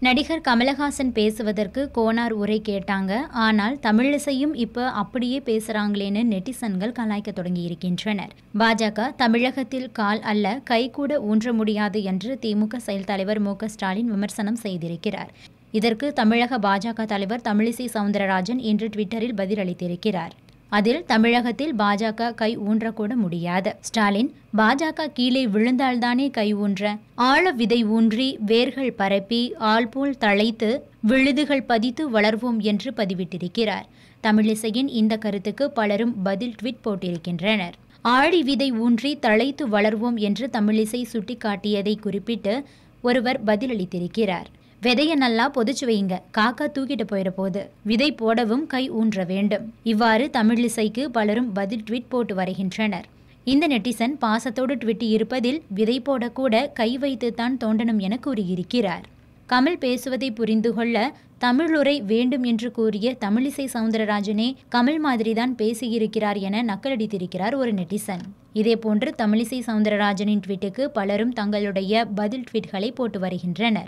நடிகர் கமலஹாசன் பேசுவதற்கு கோனார் உரை கேட்டாங்க ஆனால் தமிழிசையும் இப்ப அப்படியே பேசுறாங்களேன்னு நெட்டிசன்கள் கலாய்க்க தொடங்கியிருக்கின்றனர் பாஜக தமிழகத்தில் கால் அல்ல கை கூட ஊன்ற முடியாது என்று திமுக செயல் தலைவர் மு க ஸ்டாலின் விமர்சனம் செய்திருக்கிறார் இதற்கு தமிழக பாஜக தலைவர் தமிழிசை சவுந்தரராஜன் இன்று ட்விட்டரில் பதிலளித்திருக்கிறார் அதில் தமிழகத்தில் பாஜக கை ஊன்றக்கூட முடியாது ஸ்டாலின் பாஜக கீழே விழுந்தால்தானே கை ஊன்ற ஆழ விதை ஊன்றி வேர்கள் பரப்பி ஆள் போல் தழைத்து விழுதுகள் பதித்து வளர்வோம் என்று பதிவிட்டிருக்கிறார் தமிழிசையின் இந்த கருத்துக்கு பலரும் பதில் ட்வீட் போட்டிருக்கின்றனர் ஆழி விதை ஊன்றி தழைத்து வளர்வோம் என்று தமிழிசை சுட்டிக்காட்டியதை குறிப்பிட்டு ஒருவர் பதிலளித்திருக்கிறார் விதைய நல்லா பொதிச்சு வைங்க காக்கா தூக்கிட்டு போயிட போது விதை போடவும் கை ஊன்ற வேண்டும் இவ்வாறு தமிழிசைக்கு பலரும் பதில் ட்வீட் போட்டு வருகின்றனர் இந்த நெட்டிசன் பாசத்தோடு ட்விட் இருப்பதில் விதை போடக்கூட கை வைத்துத்தான் தோண்டணும் என கூறியிருக்கிறார் கமல் பேசுவதை புரிந்து கொள்ள தமிழுரை வேண்டும் என்று கூறிய தமிழிசை சவுந்தரராஜனே கமல் மாதிரிதான் பேசியிருக்கிறார் என நக்கலடித்திருக்கிறார் ஒரு நெட்டிசன் இதேபோன்று தமிழிசை சவுந்தரராஜனின் ட்வீட்டுக்கு பலரும் தங்களுடைய பதில் ட்வீட்களை போட்டு வருகின்றனர்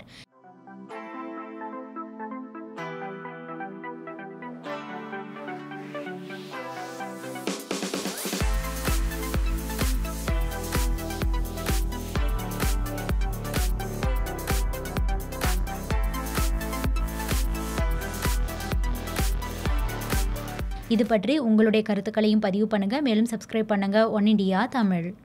இது பற்றி உங்களுடைய கருத்துக்களையும் பதிவு பண்ணுங்க மேலும் சப்ஸ்கிரைப் பண்ணுங்க ஒன் இண்டியா தமிழ்